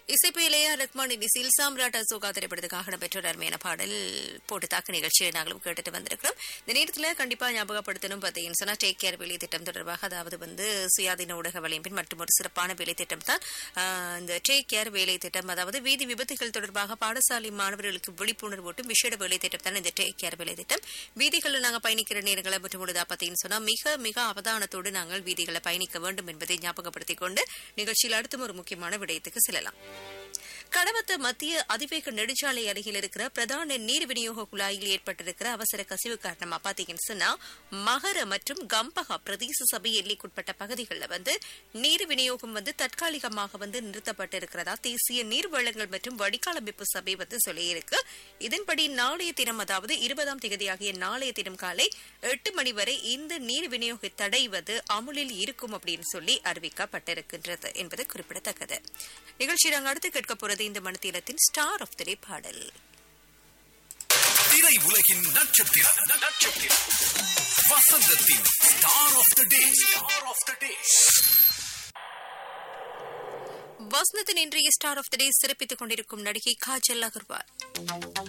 இசைப்பிலேயே ரஹ்மானின் இசையில் சாம்ராட் அசோகா திரைப்படத்துக்காக இடம்பெற்ற அருமையான பாடல் போட்டு தாக்கு நிகழ்ச்சியை நாங்களும் கேட்டுட்டு வந்திருக்கிறோம் இந்த நேரத்தில் கண்டிப்பா ஞாபகப்படுத்தணும் பார்த்தீங்கன்னு சொன்னா டேக் கேர் வேலை திட்டம் தொடர்பாக அதாவது வந்து சுயாதீன ஊடக வலையம்பின் மற்றும் ஒரு சிறப்பான வேலை திட்டம் தான் ஆஹ், இந்த டேக் கேர் வேலை திட்டம் அதாவது வீதி விபத்துகள் தொடர்பாக பாடசாலை மாணவர்களுக்கு விழிப்புணர்வு ஊட்டும் விசேட வேலை திட்டம் தான் இந்த டேக் கேர் வேலை திட்டம் வீதிகளில் நாங்கள் பயணிக்கிற நேரங்களை மற்றும் பொழுதா பார்த்தீங்கன்னு சொன்னா மிக மிக அவதானத்தோடு நாங்கள் வீதிகளை பயணிக்க வேண்டும் என்பதை ஞாபகப்படுத்திக் கொண்டு நிகழ்ச்சியில் அடுத்தும் ஒரு முக்கியமான விடயத்துக்கு செல்லலாம் கடவத்த மத்திய அதிவேக நெடுஞ்சாலை அருகில் இருக்கிற பிரதான நீர் விநியோக குழாயில் ஏற்பட்டிருக்கிற அவசர கசிவு காரணமா பாத்தீங்கன்னு சொன்னா மகர மற்றும் கம்பகா பிரதேச சபை எல்லைக்குட்பட்ட பகுதிகளில் வந்து நீர் விநியோகம் வந்து தற்காலிகமாக வந்து நிறுத்தப்பட்டிருக்கிறதா தேசிய நீர் வளங்கள் மற்றும் வடிகால் அமைப்பு சபை வந்து சொல்லியிருக்கு இதன்படி நாளைய தினம் அதாவது இருபதாம் தேதியாகிய நாளைய தினம் காலை எட்டு மணி வரை இந்த நீர் விநியோக தடை வந்து அமுலில் இருக்கும் அப்படின்னு சொல்லி அறிவிக்கப்பட்டிருக்கின்றது என்பது குறிப்பிடத்தக்கது நிகழ்ச்சி நாங்கள் அடுத்து கேட்க போறது இந்த மணித்தீரத்தின் ஸ்டார் ஆஃப் த டே பாடல் திரை உலகின் நட்சத்திரம் நட்சத்திரம் வசந்தத்தின் star of the day star of the day வசந்தத்தின் இன்றைய ஸ்டார் ஆஃப் த டே சிறப்பித்துக் கொண்டிருக்கும் நடிகை காஜல் அகர்வால்